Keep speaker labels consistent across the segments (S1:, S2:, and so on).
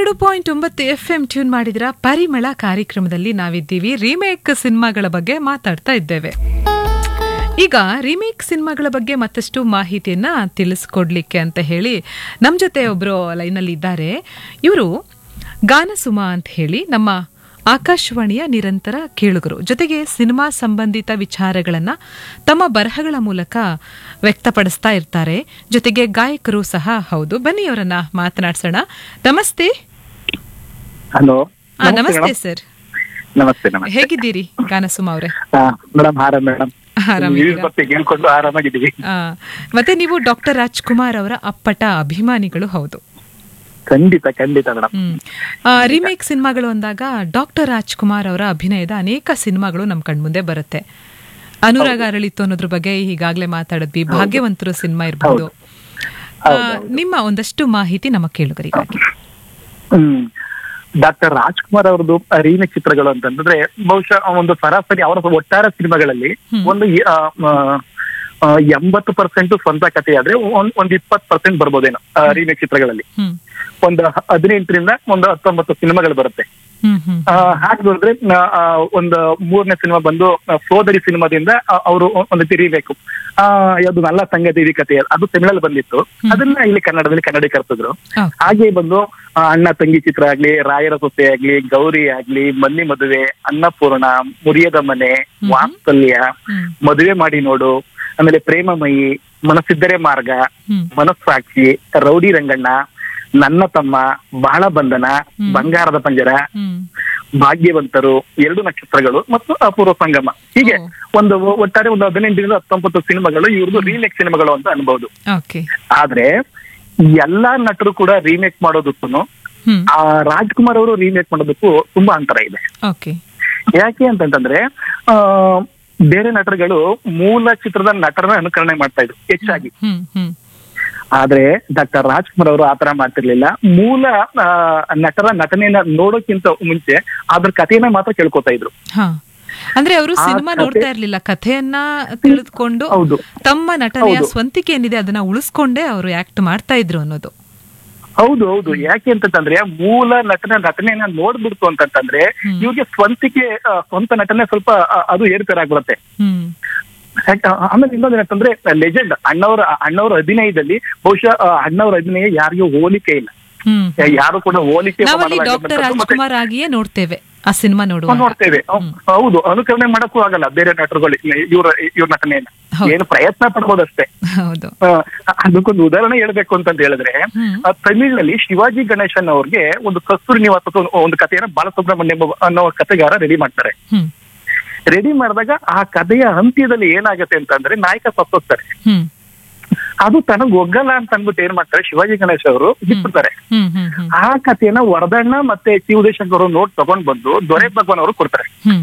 S1: ಎರಡು ಪಾಯಿಂಟ್ ಒಂಬತ್ತು F M tune ಮಾಡಿದ್ರ ಪರಿಮಳ ಕಾರ್ಯಕ್ರಮದಲ್ಲಿ ನಾವಿದ್ದೀವಿ ರೀಮೇಕ್ ಸಿನಿಮಾಗಳ ಬಗ್ಗೆ ಮಾತಾಡ್ತಾ ಇದ್ದೇವೆ ಈಗ ರೀಮೇಕ್ ಸಿನಿಮಾಗಳ ಬಗ್ಗೆ ಮತ್ತಷ್ಟು ಮಾಹಿತಿಯನ್ನ ತಿಳಿಸ್ಕೊಡ್ಲಿಕ್ಕೆ ಅಂತ ಹೇಳಿ ನಮ್ಮ ಜೊತೆ ಒಬ್ರು ಲೈನಲ್ಲಿ ಇದ್ದಾರೆ ಇವರು ಗಾನಸುಮ ಅಂತ ಹೇಳಿ ನಮ್ಮ ಆಕಾಶವಾಣಿಯ ನಿರಂತರ ಕೇಳುಗರು ಜೊತೆಗೆ ಸಿನಿಮಾ ಸಂಬಂಧಿತ ವಿಚಾರಗಳನ್ನ ತಮ್ಮ ಬರಹಗಳ ಮೂಲಕ ವ್ಯಕ್ತಪಡಿಸ್ತಾ ಇರ್ತಾರೆ ಜೊತೆಗೆ ಗಾಯಕರು ಸಹ ಹೌದು ಬನ್ನಿ ಅವರನ್ನ ಮಾತನಾಡ್ಸೋಣ ನಮಸ್ತೆ
S2: ಹಲೋ
S1: ಆ, ನಮಸ್ತೆ ಸರ್
S2: ನಮಸ್ತೆ ನಮಸ್ತೆ
S1: ಹೇಗಿದ್ದೀರಿ ಗಾನಸುಮ ಅವರೇ
S2: ಮೇಡಮ್ ಆರಾಮ್ ಮೇಡಮ್
S1: ಆರಾಮಿದ್ದೀರಾ?
S2: ಬಗ್ಗೆ ಕೇಳ್ಕೊಂಡು ಆರಾಮಾಗಿದ್ದೀವಿ
S1: ಆ, ಮತ್ತೆ ನೀವು ಡಾಕ್ಟರ್ ರಾಜ್ಕುಮಾರ್ ಅವರ ಅಪ್ಪಟ ಅಭಿಮಾನಿಗಳು ಹೌದು
S2: ಖಂಡಿತ ಖಂಡಿತ ಮೇಡಮ್
S1: ಹ್ಮ್ ರಿಮೇಕ್ ಸಿನಿಮಾಗಳು ಅಂದಾಗ ಡಾಕ್ಟರ್ ರಾಜ್ಕುಮಾರ್ ಅವರ ಅಭಿನಯದ ಅನೇಕ ಸಿನಿಮಾಗಳು ನಮ್ ಕಣ್ಮುಂದೆ ಬರುತ್ತೆ ಅನುರಾಗ ಅರಳಿತ್ತು ಅನ್ನೋದ್ರ ಬಗ್ಗೆ ಈಗಾಗಲೇ ಮಾತಾಡಿದ್ವಿ ಭಾಗ್ಯವಂತರು ಸಿನಿಮಾ ಇರ್ಬೋದು ಆ, ನಿಮ್ಮ ಒಂದಷ್ಟು ಮಾಹಿತಿ ನಮ್ಮ ಕೇಳುಗರಿಗಾಗಿ
S2: ಹ್ಮ್ ಡಾಕ್ಟರ್ ರಾಜ್ಕುಮಾರ್ ಅವ್ರದ್ದು ರೀಮೇಕ್ ಚಿತ್ರಗಳು ಅಂತಂದ್ರೆ ಬಹುಶಃ ಒಂದು ಸರಾಸರಿ ಅವರ ಒಟ್ಟಾರೆ ಸಿನಿಮಾಗಳಲ್ಲಿ ಒಂದು ಆ, ಆ, ಆ, ಎಂಬತ್ತು ಪರ್ಸೆಂಟ್ ಸ್ವಂತ ಕಥೆ ಆದ್ರೆ ಒಂದ್ ಒಂದ್ ಇಪ್ಪತ್ತು ಪರ್ಸೆಂಟ್ ಬರ್ಬೋದೇನೋ ರೀಮೇಕ್ ಚಿತ್ರಗಳಲ್ಲಿ
S1: ಹ್ಮ್
S2: ಒಂದು ಹದಿನೆಂಟರಿಂದ ಒಂದು ಹತ್ತೊಂಬತ್ತು ಸಿನಿಮಾಗಳು ಬರುತ್ತೆ
S1: ಹ್ಮ್ ಹ್ಮ್
S2: ಆ, ಹಾಗೆ ನೋಡಿದ್ರೆ ನ- ಆ, ಒಂದು ಮೂರನೇ ಸಿನಿಮಾ ಬಂದು ಆ, ಸೋದರಿ ಸಿನಿಮಾದಿಂದ ಅವರು ಒಂದು ತಿರಿಬೇಕು ಆ ಯಾವ್ದು ನಲ್ಲ ಸಂಗತಿ ಈ ಕಥೆ ಅದು ತಮಿಳಲ್ಲಿ ಬಂದಿತ್ತು ಅದನ್ನ ಇಲ್ಲಿ ಕನ್ನಡದಲ್ಲಿ ಕನ್ನಡೀಕರಿಸಿದ್ರು
S1: ಆ,
S2: ಹಾಗೆ ಬಂದು ಆ, ಅಣ್ಣ ತಂಗಿ ಚಿತ್ರ ಆಗ್ಲಿ ರಾಯರ ಸೊಸೆ ಆಗ್ಲಿ ಗೌರಿ ಆಗ್ಲಿ ಮನ್ನಿ ಮದುವೆ ಅನ್ನಪೂರ್ಣ ಮುರಿಯದ ಮನೆ ವಾತ್ಸಲ್ಯ
S1: ಹ್ಮ್
S2: ಮದುವೆ ಮಾಡಿ ನೋಡು ಆಮೇಲೆ ಪ್ರೇಮಮಯಿ ಮನಸ್ಸಿದ್ದರೆ ಮಾರ್ಗ
S1: ಹ್ಮ್
S2: ಮನಸ್ಸಾಕ್ಷಿ ರೌಡಿ ರಂಗಣ್ಣ ನನ್ನ ತಮ್ಮ ಬಾಳ ಬಂಧನ ಬಂಗಾರದ ಪಂಜರ
S1: ಹ್ಮ್
S2: ಭಾಗ್ಯವಂತರು ಎರಡು ನಕ್ಷತ್ರಗಳು ಮತ್ತು ಅಪೂರ್ವ ಸಂಗಮ ಹೀಗೆ
S1: ಓ.
S2: ಒಂದು ಒಟ್ಟಾರೆ ಒಂದು ಹದಿನೆಂಟರಿಂದ ಹತ್ತೊಂಬತ್ತು ಸಿನಿಮಾಗಳು ಇವ್ರದ್ದು ರೀಮೇಕ್ ಸಿನಿಮಾಗಳು ಅಂತ ಅನ್ಬಹುದು
S1: ಓಕೆ
S2: ಆದ್ರೆ ಎಲ್ಲಾ ನಟರು ಕೂಡ ರೀಮೇಕ್ ಮಾಡೋದಕ್ಕೂ
S1: ಹ್ಮ್
S2: ಆ ರಾಜ್ಕುಮಾರ್ ಅವರು ರೀಮೇಕ್ ಮಾಡೋದಕ್ಕೂ ತುಂಬಾ ಅಂತರ ಇದೆ
S1: ಓಕೆ
S2: ಯಾಕೆ ಅಂತಂತಂದ್ರೆ ಆ ಬೇರೆ ನಟರುಗಳು ಮೂಲ ಚಿತ್ರದ ನಟರನ್ನ ಅನುಕರಣೆ ಮಾಡ್ತಾ ಇದ್ರು ಹೆಚ್ಚಾಗಿ
S1: ಹ್ಮ್ ಹ್ಮ್
S2: ಆದ್ರೆ ಡಾಕ್ಟರ್ ರಾಜ್ಕುಮಾರ್ ಅವರು ಆತರ ಮಾಡ್ತಿರ್ಲಿಲ್ಲ ಮೂಲ ಆ, ನಟರ ನಟನೆಯನ್ನ ನೋಡೋಕ್ಕಿಂತ ಮುಂಚೆ ಅದ್ರ ಕಥೆಯನ್ನ ಮಾತ್ರ ಕೇಳ್ಕೊತಾ ಇದ್ರು
S1: ಹಾ ಅಂದ್ರೆ ಅವರು
S2: ಆ
S1: ಸಿನಿಮಾ
S2: ಕಥೆ-
S1: ನೋಡ್ತಾ ಇರ್ಲಿಲ್ಲ ಕಥೆಯನ್ನ ತಿಳಿದುಕೊಂಡು
S2: ಹೌದು
S1: ತಮ್ಮ ನಟನೆಯ
S2: ಹೌದು.
S1: ಸ್ವಂತಿಕೆ ಏನಿದೆ ಅದನ್ನ ಉಳಿಸ್ಕೊಂಡೇ ಅವರು ಆಕ್ಟ್ ಮಾಡ್ತಾ ಇದ್ರು ಅನ್ನೋದು
S2: ಹೌದು ಹೌದು ಯಾಕೆ ಅಂತಂದ್ರೆ ಮೂಲ ನಟನ ನಟನೆಯನ್ನ ನೋಡ್ಬಿಡ್ತು ಅಂತಂತಂದ್ರೆ
S1: ಹ್ಮ್.
S2: ಇವ್ರಿಗೆ ಸ್ವಂತಿಕೆ ಆ, ಸ್ವಂತ ನಟನೆ ಸ್ವಲ್ಪ ಆ, ಅದು ಏರ್ಪೇರಾಗ್ಬಿಡುತ್ತೆ
S1: ಹ್ಮ್
S2: ಯಾಕೆ- ಆಮೇಲೆ ಇನ್ನೊಂದು ಏನಂತಂದ್ರೆ ಲೆಜೆಂಡ್ ಅಣ್ಣವರ ಅಣ್ಣವರ ಅಭಿನಯದಲ್ಲಿ ಬಹುಶಃ ಆ, ಅಣ್ಣವರ ಅಭಿನಯ ಯಾರಿಗೂ ಹೋಲಿಕೆ ಇಲ್ಲ
S1: ಹ್ಮ್
S2: ಯಾರು ಕೂಡ ಹೋಲಿಕೆ
S1: ನಾವಲ್ಲಿ ಡಾಕ್ಟರ್
S2: ಮಾಡಲಾಗದಂಥದ್ದು ಮತ್ತೆ
S1: ರಾಜ್ಕುಮಾರ್ ಆಗಿಯೇ ನೋಡ್ತೇವೆ ಆ ಸಿನಿಮಾ ನೋಡುವ
S2: ನೋಡ್ತೇವೆ ಹೌ- ಹೌದು ಅನುಕರಣೆ ಮಾಡಕ್ಕೂ ಆಗಲ್ಲ ಬೇರೆ ನಟರುಗಳು ಇವ್ರ ಇವ್ರ ನಟನೆಯನ್ನ
S1: ಹೌದು.
S2: ಏನು ಪ್ರಯತ್ನ ಪಡ್ಬೋದಷ್ಟೇ
S1: ಹೌದು
S2: ಆ, ಅದಕ್ಕೊಂದು ಉದಾಹರಣೆ ಹೇಳ್ಬೇಕು ಅಂತಂತ ಹೇಳಿದ್ರೆ
S1: ಹ್ಮ್.
S2: ಆ, ತಮಿಳ್ನಲ್ಲಿ ಶಿವಾಜಿ ಗಣೇಶನ್ ಅವ್ರಿಗೆ ಒಂದು ಕಸ್ತೂರಿ ನಿವಾಸ ಒಂದು- ಒಂದು ಕಥೆಯನ್ನ ಬಾಲಸುಬ್ರಹ್ಮಣ್ಯಂ ಅನ್ನೋ ಕಥೆಗಾರ ರೆಡಿ ಮಾಡ್ತಾರೆ
S1: ಹ್ಮ್
S2: ರೆಡಿ ಮಾಡಿದಾಗ ಆ ಕಥೆಯ ಅಂತ್ಯದಲ್ಲಿ ಏನಾಗತ್ತೆ ಅಂತಂದ್ರೆ ನಾಯಕ ಸತ್ತೋಗ್ತಾರೆ
S1: ಹ್ಮ್
S2: ಅದು ತನಗ್ ಒಗ್ಗಲ್ಲ ಅಂತ ಅನ್ಬಿಟ್ಟು ಏನ್ ಮಾಡ್ತಾರೆ ಶಿವಾಜಿ ಗಣೇಶ್ ಅವರು ಬಿಟ್ಬಿಡ್ತಾರೆ
S1: ಹ್ಮ್ ಹ್ಮ್ ಹ್ಮ್
S2: ಆ ಕಥೆಯನ್ನ ವರದಣ್ಣ ಮತ್ತೆ ಸಿ ಉದಯಶಂಕರ್ ಅವರು ನೋಟ್ ತಗೊಂಡ್ ಬಂದು ದೊರೆ ಭಗವಾನ್ ಅವರು ಕೊಡ್ತಾರೆ
S1: ಹ್ಮ್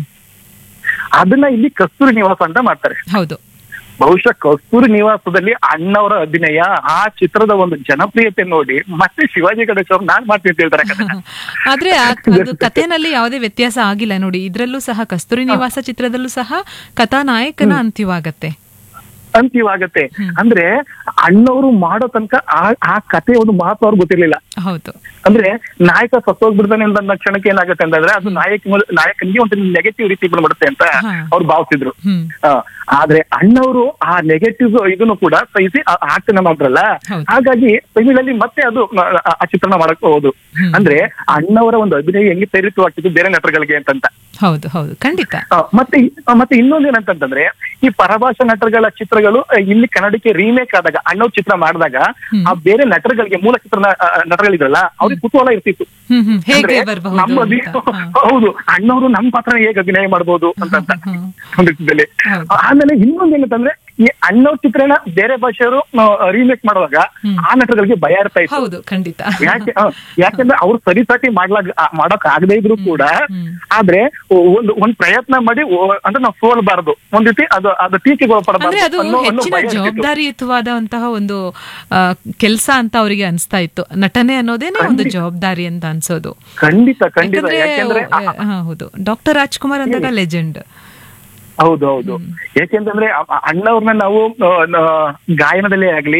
S2: ಅದನ್ನ ಇಲ್ಲಿ ಕಸ್ತೂರಿ ನಿವಾಸ ಅಂತ ಮಾಡ್ತಾರೆ
S1: ಹೌದು
S2: ಬಹುಶಃ ಕಸ್ತೂರಿ ನಿವಾಸದಲ್ಲಿ ಅಣ್ಣವರ ಅಭಿನಯ ಆ ಚಿತ್ರದ ಒಂದು ಜನಪ್ರಿಯತೆ ನೋಡಿ ಮತ್ತೆ ಶಿವಾಜಿ ಗಣೇಶ್ ಅವ್ರು ನಾನ್ ಮಾಡ್ತೀನಿ ಅಂತ ಹೇಳ್ತಾರೆ ಕಥೆನ.
S1: ಆದ್ರೆ ಆ- ಅದು ಕಥೆನಲ್ಲಿ ಯಾವುದೇ ವ್ಯತ್ಯಾಸ ಆಗಿಲ್ಲ ನೋಡಿ ಇದ್ರಲ್ಲೂ ಸಹ ಕಸ್ತೂರಿ ನಿವಾಸ ಚಿತ್ರದಲ್ಲೂ ಸಹ ಕಥಾನಾಯಕನ ಅಂತ್ಯವಾಗತ್ತೆ
S2: ಅಂತ್ಯವಾಗತ್ತೆ ಅಂದ್ರೆ ಅಣ್ಣವರು ಮಾಡೋ ತನಕ ಆ ಆ ಕಥೆ ಒಂದು ಮಹತ್ವ ಅವ್ರಿಗೆ ಗೊತ್ತಿರ್ಲಿಲ್ಲ
S1: ಹೌದು
S2: ಅಂದ್ರೆ ನಾಯಕ ಸತ್ತೋಗ್ಬಿಡ್ತಾನೆ ಅಂತ ಕ್ಷಣಕ್ಕೆ ಏನಾಗುತ್ತೆ ಅಂತಂದ್ರೆ ಅದು ನಾಯಕ ನಾಯಕನಿಗೆ ಒಂದು ನೆಗೆಟಿವ್ ರೀತಿ ಬಿಡ್ಬಿಡುತ್ತೆ ಅಂತ
S1: ಹಾ.
S2: ಅವ್ರು ಭಾವಿಸಿದ್ರು
S1: ಹ್ಮ್
S2: ಆ, ಆದ್ರೆ ಅಣ್ಣವರು ಆ ನೆಗೆಟಿವ್ ಇದನ್ನು ಕೂಡ ಸಹಿಸಿ ಆ- ಆಕ್ಟನ ಮಾಡ್ರಲ್ಲ
S1: ಹೌದು.
S2: ಹಾಗಾಗಿ ತಮಿಳಲ್ಲಿ ಮತ್ತೆ ಅದು ಆ- ಆ- ಆ ಚಿತ್ರಣ ಮಾಡಕ್ ಹೋದು
S1: ಹ್ಮ್.
S2: ಅಂದ್ರೆ ಅಣ್ಣವರ ಒಂದು ಅಭಿನಯ ಹೆಂಗೆ ಪ್ರೇರಿತವಾಗ್ತಿತ್ತು ಬೇರೆ ನಟರುಗಳಿಗೆ ಅಂತಂತ
S1: ಹೌದು ಹೌದು ಖಂಡಿತ
S2: ಆ, ಮತ್ತೆ ಆ, ಮತ್ತೆ ಇನ್ನೊಂದು ಏನಂತಂದ್ರೆ ಈ ಪರಭಾಷಾ ನಟರುಗಳ ಚಿತ್ರಗಳು ಆ, ಇಲ್ಲಿ ಕನ್ನಡಕ್ಕೆ ರೀಮೇಕ್ ಆದಾಗ ಅಣ್ಣವ್ರ ಚಿತ್ರ ಮಾಡಿದಾಗ
S1: ಹ್ಮ್.
S2: ಆ ಬೇರೆ ನಟರುಗಳಿಗೆ ಮೂಲ ಚಿತ್ರ ನಟರುಗಳಿದ್ರಲ್ಲ ಅವ್ರಿಗೆ ಕುತೂಹಲ ಇರ್ತಿತ್ತು
S1: ಹ್ಮ್ ಹ್ಮ್ ಹೇಗೆ
S2: ಅಂದ್ರೆ
S1: ಬರಬಹುದು
S2: ನಮ್ಮ ಅಭಿ- ಹೌದು ಅಣ್ಣವರು ನಮ್ಮ ಪಾತ್ರ ಹೇಗೆ ಅಭಿನಯ ಮಾಡ್ಬೋದು ಅಂತ
S1: ಹ್ಮ್.
S2: ಒಂದು ರೀತಿಯಲ್ಲಿ.
S1: ಹೌದು.
S2: ಆಮೇಲೆ ಇನ್ನೊಂದು ಏನಂತಂದ್ರೆ ಈ ಅಣ್ಣವ್ರ ಚಿತ್ರನ ಬೇರೆ ಭಾಷೆಯವರು ರೀಮೇಕ್ ಮಾಡುವಾಗ
S1: ಹ್ಮ್.
S2: ಆ ನಟರುಗಳಿಗೆ ಭಯ ಇರ್ತಾ ಇತ್ತು
S1: ಹೌದು ಖಂಡಿತ
S2: ಯಾಕೆ ಆ, ಯಾಕೆಂದ್ರೆ ಅವ್ರು ಸರಿಸಾಟಿ ಮಾಡ್ಲಾಗ ಆ, ಮಾಡಕ್ ಆಗದೇ ಇದ್ರು ಕೂಡ
S1: ಹ್ಮ್.
S2: ಆದ್ರೆ ಒ- ಒಂದು ಒಂದ್ ಪ್ರಯತ್ನ ಮಾಡಿ ಓ- ಅಂದ್ರೆ ನಾವು ಸೋಲ್ಬಾರ್ದು ಒಂದ್ ರೀತಿ ಅದು ಅದು ಟೀಕೆಗೆ
S1: ಅಂದ್ರೆ
S2: ಒಳಪಡಬಾರ್ದು
S1: ಅದು
S2: ಅನ್ನೋ- ಅನ್ನೋ
S1: ಹೆಚ್ಚಿನ
S2: ಭಯ ಇರ್ತಿತ್ತು.
S1: ಜವಾಬ್ದಾರಿಯುತವಾದಂತಹ ಒಂದು ಕೆಲಸ ಅಂತ ಅವರಿಗೆ ಅನಿಸ್ತಾ ಇತ್ತು ನಟನೆ ಅನ್ನೋದೇನೆ ಒಂದು ಜವಾಬ್ದಾರಿ ಅಂತ ಅನ್ಸೋದು
S2: ಖಂಡಿತ ಖಂಡಿತ
S1: ಯಾಕಂದ್ರೆ
S2: ಯಾಕೆಂದ್ರೆ ಆ-
S1: ಆ, ಹೌದು ಡಾಕ್ಟರ್ ರಾಜ್ಕುಮಾರ್ ಅಂದಾಗ ಲೆಜೆಂಡ್
S2: ಹೌದು ಹೌದು ಯಾಕೆಂತಂದ್ರೆ ಅ- ಅ- ಅಣ್ಣವ್ರನ್ನ ನಾವು ಆ, ನ- ಗಾಯನದಲ್ಲೇ ಆಗ್ಲಿ